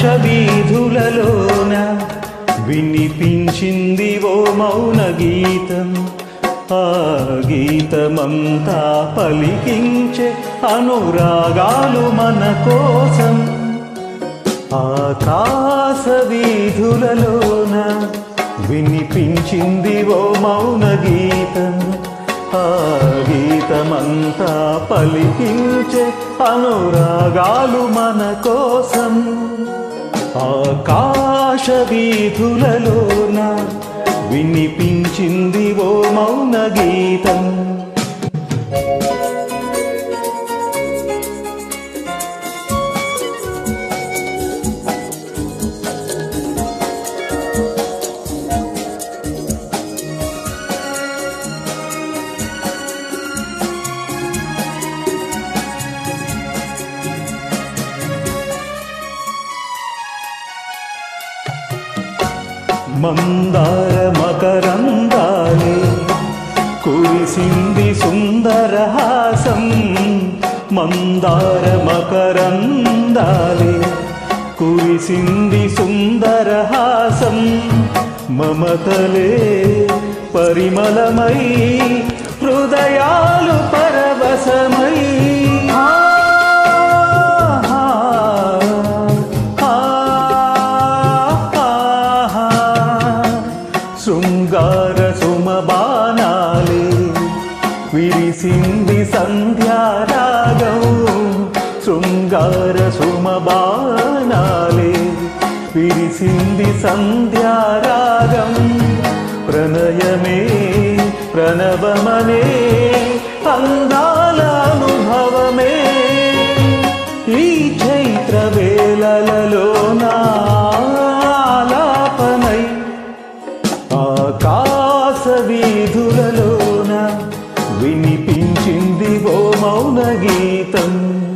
వీధులలోన వినిపించింది ఓ మౌన గీతం ఆ గీతమంతా పలికించే అనురాగాలు మన కోసం ఆకాశ వీధులలోన వినిపించింది ఓ మౌన గీతం ఆ గీతమంతా పలికించే అనురాగాలు మన కోసం ఆకాశ వీధులలోన వినిపించింది ఓ మౌన గీతం మందార మకరందాలే కురిసింది సుందరహాసం మందార మకరందాలే కురిసింది సుందరహాసం మమతలే పరిమళమై హృదయాలు పరవశమై ఆ, ఆ, ఆ, ఆ, శృంగార సుమబాణాలే విరిసింది సంధ్యారాగం శృంగార సుమబాణాలే విరిసింది సంధ్యారాగం ప్రణయమే ప్రణవమనే అందాల అనుభవమే ఈ చైత్ర వేళలలో నాలాపనై ఆకాశ వీధులలోన వినిపించింది ఓ మౌన గీతం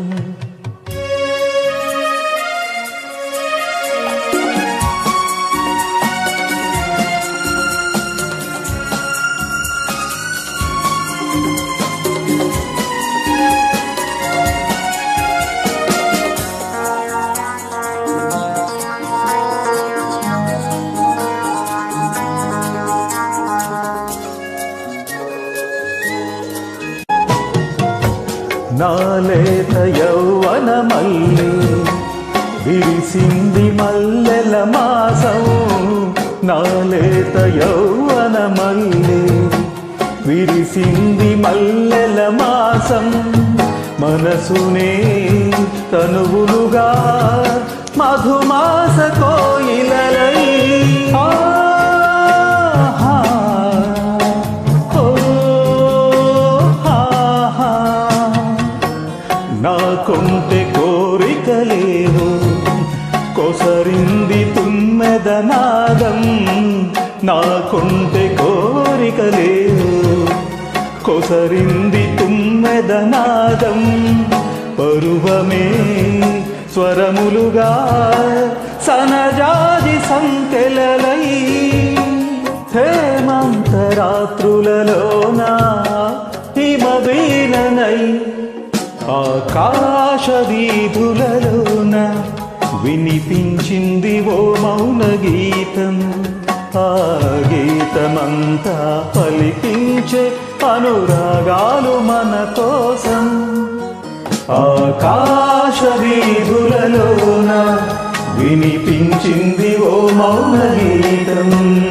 నాలేత యౌవన మల్లి విరిసింది మల్లెల మాసం నాలేత యౌవన మల్లి విరిసింది మల్లెల మాసం మనసునే తనువులుగా మధుమాస కోయిలలై ఆహా, ఓ, ఆహా. నా కొంటె కోరికలేవు కొసరింది తుమ్మెదనాదం నా కొంటె కోరికలేవు కొసరింది తుమ్మెదనాదం పరువమే స్వరములుగా సనజాజి సంకెలలై హేమంతరాత్రులలోన హిమవీననై ఆకాశ వీధులలోన వినిపించింది ఓ మౌన గీతం ఆ గీతమంతా పలికించే అనురాగాలు మన కోసం ఆకాశ వీధులలోన వినిపించింది ఓ మౌన గీతం